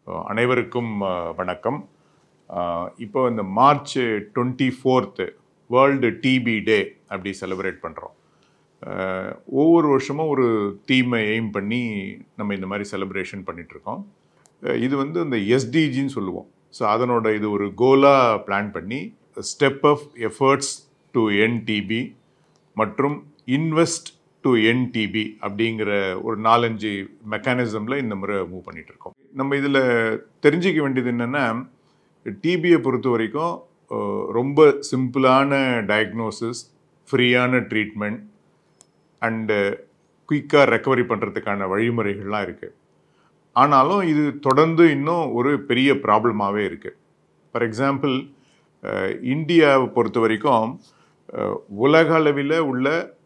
அஹ் அனைவருக்கும் அஹ், வணக்கம் அஹ், இப்போ இந்த March twenty fourth world TB day அப்படி செலிப்ரேட் பண்ணுறோம் ஒவ்வொரு வருஷமும் ஒரு தீமை எய்ம் பண்ணி நம்ம இந்த மாதிரி செலிப்ரேஷன் பண்ணிகிட்ருக்கோம் இது வந்து இந்த எஸ்டிஜின்னு சொல்லுவோம் ஸோ அதனோட இது ஒரு கோலாக பிளான் பண்ணி step of efforts to end TB மற்றும் இன்வெஸ்ட் டு என்டிபி அப்படிங்கிற ஒரு நாலஞ்சு மெக்கானிசமில் இந்த முறை மூவ் பண்ணிட்டு இருக்கோம் நம்ம இதில் தெரிஞ்சிக்க வேண்டியது என்னென்னா டிபியை பொறுத்த வரைக்கும் அஹ், ரொம்ப சிம்பிளான டயக்னோசிஸ் ஃப்ரீயான ட்ரீட்மெண்ட் அண்டு குயிக்காக ரெக்கவரி பண்ணுறதுக்கான வழிமுறைகள்லாம் இருக்குது ஆனாலும் இது தொடர்ந்து இன்னும் ஒரு பெரிய ப்ராப்ளமாகவே இருக்குது ஃபார் எக்ஸாம்பிள் இந்தியாவை பொறுத்த வரைக்கும் அஹ், உலக அளவில் உள்ள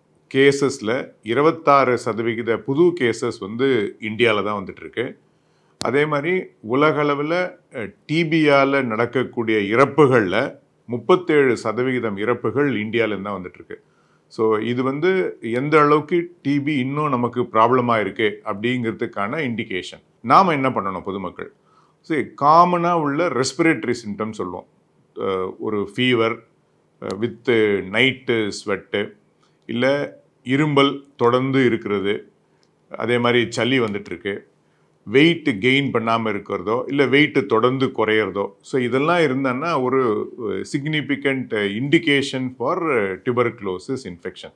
கேசஸில் இருபத்தாறு சதவிகித புது கேசஸ் வந்து இந்தியாவில் தான் வந்துட்டுருக்கு அதே மாதிரி உலக அளவில் டிபியால் நடக்கக்கூடிய இறப்புகளில் முப்பத்தேழு சதவிகிதம் இறப்புகள் இந்தியாவிலேருந்து தான் வந்துட்டுருக்கு ஸோ இது வந்து எந்த அளவுக்கு டிபி இன்னும் நமக்கு ப்ராப்ளமாக இருக்கு அப்படிங்கிறதுக்கான இண்டிகேஷன் நாம் என்ன பண்ணணும் பொதுமக்கள் சரி காமனாக உள்ள ரெஸ்பிரேட்டரி சிம்டம் சொல்லுவோம் அஹ் ஒரு ஃபீவர் வித்து நைட்டு ஸ்வெட்டு இல்லை இரும்பல் தொடர்ந்து இருக்கிறது அதே மாதிரி சளி வந்துட்டுருக்கு வெயிட் கெயின் பண்ணாமல் இருக்கிறதோ இல்லை வெயிட் தொடர்ந்து குறையிறதோ ஸோ இதெல்லாம் இருந்தன்னா ஒரு significant indication for tuberculosis infection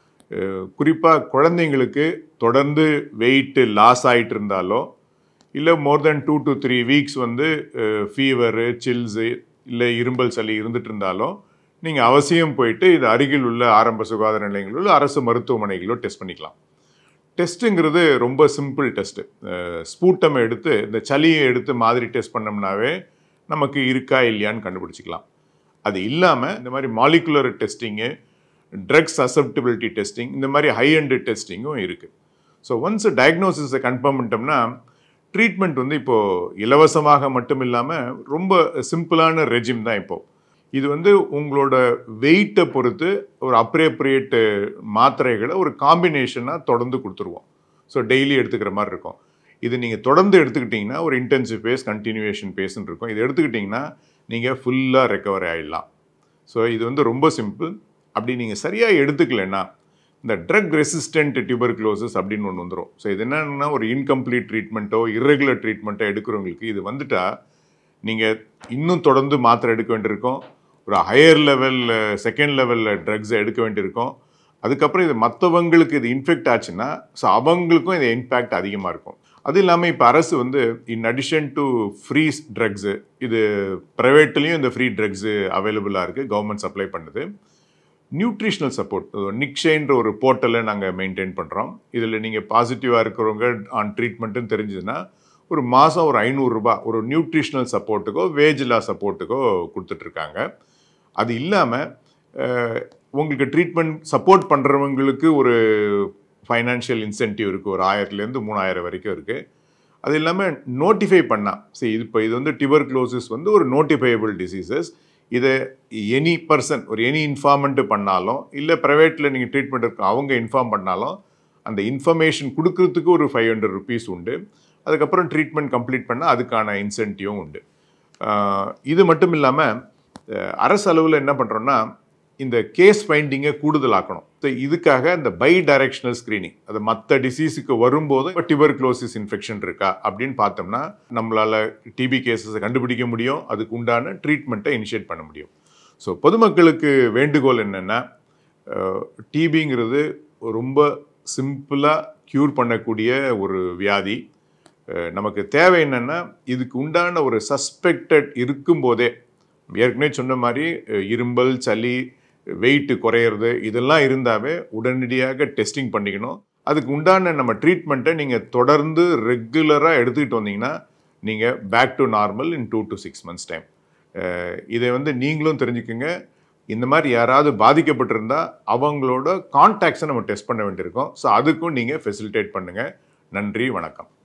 குறிப்பாக குழந்தைங்களுக்கு தொடர்ந்து வெயிட் லாஸ் ஆகிட்டு இருந்தாலோ இல்லை more then two to three weeks வந்து ஃபீவரு சில்ஸு இல்லை இரும்பல் சளி இருந்துட்டு இருந்தாலோ நீங்கள் அவசியம் போயிட்டு இது அருகில் உள்ள ஆரம்ப சுகாதார நிலையங்களிலோ அரசு மருத்துவமனைகளோ டெஸ்ட் பண்ணிக்கலாம் டெஸ்ட்டுங்கிறது ரொம்ப சிம்பிள் டெஸ்ட்டு ஸ்பூட்டம் எடுத்து இந்த சளியை எடுத்து மாதிரி டெஸ்ட் பண்ணோம்னாவே நமக்கு இருக்கா இல்லையான்னு கண்டுபிடிச்சிக்கலாம் அது இல்லாமல் இந்த மாதிரி molecular testing drugs susceptibility testing இந்த மாதிரி ஹை எண்டு டெஸ்டிங்கும் இருக்குது ஸோ ஒன்ஸ் டயக்னோசிஸை கன்ஃபார்ம் பண்ணிட்டோம்னா ட்ரீட்மெண்ட் வந்து இப்போது இலவசமாக மட்டும் இல்லாமல் ரொம்ப சிம்பிளான ரெஜிம் தான் இப்போது இது வந்து உங்களோட வெயிட்டை பொறுத்து ஒரு அப்ரேப்ரியேட் மாத்திரைகளை ஒரு காம்பினேஷனாக தொடர்ந்து கொடுத்துருவோம் ஸோ டெய்லி எடுத்துக்கிற மாதிரி இருக்கும் இது நீங்கள் தொடர்ந்து எடுத்துக்கிட்டிங்கன்னா ஒரு இன்டென்சிவ் பேஸ் கண்டினியூவேஷன் பேஸ்ன்னு இருக்கும் இது எடுத்துக்கிட்டிங்கன்னா நீங்கள் ஃபுல்லாக ரெக்கவர் ஆகிடலாம் ஸோ இது வந்து ரொம்ப சிம்பிள் அப்படி நீங்கள் சரியாக எடுத்துக்கலைன்னா இந்த ட்ரக் ரெசிஸ்டன்ட் டியூபர்க்ளோசிஸ் அப்படின்னு ஒன்று வந்துடும் ஸோ இது என்னன்னா ஒரு இன்கம்ப்ளீட் ட்ரீட்மெண்ட்டோ irregular ட்ரீட்மெண்ட்டோ எடுக்கிறவங்களுக்கு இது வந்துட்டா நீங்கள் இன்னும் தொடர்ந்து மாத்திரை எடுக்க வேண்டியிருக்கும் ஒரு ஹையர் லெவல் செகண்ட் லெவலில் ட்ரக்ஸை எடுக்க வேண்டியிருக்கும் அதுக்கப்புறம் இது மற்றவங்களுக்கு இது இன்ஃபெக்ட் ஆச்சுன்னா ஸோ அவங்களுக்கும் இது இம்பேக்ட் அதிகமாக இருக்கும் அது இல்லாமல் இப்போ அரசு வந்து in addition to free drugs இது ப்ரைவேட்லேயும் இந்த ஃப்ரீ ட்ரக்ஸு அவைலபிளாக இருக்குது கவர்மெண்ட் சப்ளை பண்ணுது நியூட்ரிஷனல் சப்போர்ட் நிக்ஷேன்ற ஒரு போர்ட்டலை நாங்கள் மெயின்டைன் பண்ணுறோம் இதில் நீங்கள் பாசிட்டிவாக இருக்கிறவங்க ஆன் ட்ரீட்மெண்ட்டுன்னு தெரிஞ்சதுன்னா ஒரு மாதம் ஒரு ஐநூறுரூபா ஒரு நியூட்ரிஷனல் சப்போர்ட்டுக்கோ வேஜிலா சப்போர்ட்டுக்கோ கொடுத்துட்ருக்காங்க அது இல்லாமல் உங்களுக்கு ட்ரீட்மெண்ட் சப்போர்ட் பண்ணுறவங்களுக்கு ஒரு ஃபைனான்ஷியல் இன்சென்டிவ் இருக்குது ஒரு ஆயிரத்துலேருந்து மூணாயிரம் வரைக்கும் இருக்குது அது இல்லாமல் நோட்டிஃபை பண்ணால் சரி இது இப்போ இது வந்து டியூபர்க்ளோசிஸ் வந்து ஒரு நோட்டிஃபையபிள் டிசீசஸ் இதை எனி பர்சன் ஒரு எனி இன்ஃபார்மெண்ட்டு பண்ணாலும் இல்லை ப்ரைவேட்டில் நீங்கள் ட்ரீட்மெண்ட் இருக்கு அவங்க இன்ஃபார்ம் பண்ணாலும் அந்த இன்ஃபர்மேஷன் கொடுக்கறதுக்கு ஒரு ஃபைவ் ஹண்ட்ரட் ருபீஸ் உண்டு அதுக்கப்புறம் ட்ரீட்மெண்ட் கம்ப்ளீட் பண்ணால் அதுக்கான இன்சென்டிவும் உண்டு ஆஹ் இது மட்டும் இல்லாமல் அரசு அளவில் என்ன பண்ணுறோன்னா இந்த கேஸ் ஃபைண்டிங்கை கூடுதலாக்கணும் So இதுக்காக இந்த பை டைரக்ஷனல் ஸ்க்ரீனிங் அது மற்ற டிசீஸுக்கு வரும்போது டியூபர்க்ளோசிஸ் இன்ஃபெக்ஷன் இருக்கா அப்படின்னு பார்த்தோம்னா நம்மளால் டிபி கேசஸை கண்டுபிடிக்க முடியும் அதுக்கு உண்டான ட்ரீட்மெண்ட்டை இனிஷியேட் பண்ண முடியும் ஸோ பொதுமக்களுக்கு வேண்டுகோள் என்னென்னா டிபிங்கிறது ரொம்ப சிம்பிளாக க்யூர் பண்ணக்கூடிய ஒரு வியாதி அஹ் நமக்கு தேவை என்னென்னா இதுக்கு உண்டான ஒரு சஸ்பெக்டட் இருக்கும்போதே ஏற்கனவே சொன்ன மாதிரி அஹ் இரும்பல் சளி வெயிட் குறையிறது இதெல்லாம் இருந்தாவே உடனடியாக டெஸ்டிங் பண்ணிக்கணும் அதுக்கு உண்டான நம்ம ட்ரீட்மெண்ட்டை நீங்கள் தொடர்ந்து ரெகுலராக எடுத்துக்கிட்டு வந்தீங்கன்னா நீங்கள் back to normal in two to six months time இதை வந்து நீங்களும் தெரிஞ்சுக்குங்க இந்த மாதிரி யாராவது பாதிக்கப்பட்டிருந்தா அவங்களோட கான்டாக்ட்ஸை நம்ம டெஸ்ட் பண்ண வேண்டியிருக்கோம் ஸோ அதுக்கும் நீங்கள் ஃபெசிலிட்டேட் பண்ணுங்கள் நன்றி வணக்கம்